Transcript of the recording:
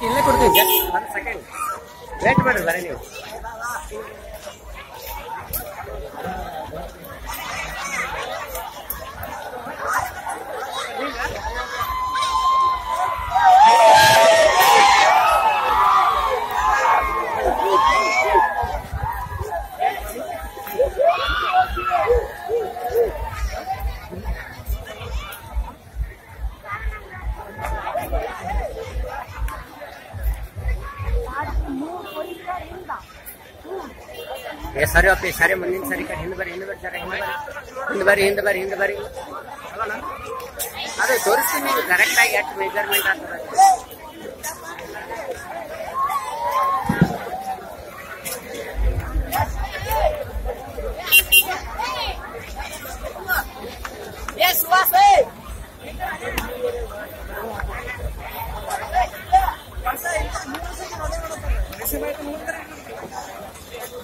ಇಲ್ಲೇ ಕೊಡ್ತೀನಿ ಜಸ್ಟ್ ಒಂದು ಸೆಕೆಂಡ್ ವೇಟ್ ಮಾಡ್ರಿ ಬರೀ ನೀವು ಏ ಸರಿ ಅಪ್ಪಿ ಸರಿ ಮುಂದಿನ ಸರಿ ಕಡೆ ಹಿಂದೆ ಬರ್ರಿ ಹಿಂದೆ ಬರ್ರಿ ಸರಿ ಹಿಂದೆ ಬರ್ರಿ ಹಿಂದೆ ಬರ್ರಿ ಹಿಂದೆ ಬರ್ರಿ ಹಿಂದೆ ಬರ್ರಿ ಅದೇ ತೋರಿಸ್ತೀನಿ ನೀವು ಕರೆಕ್ಟಾಗಿ ಎಷ್ಟು ಮೆಜರ್ಮೆಂಟ್ ಆಗ್ತದೆ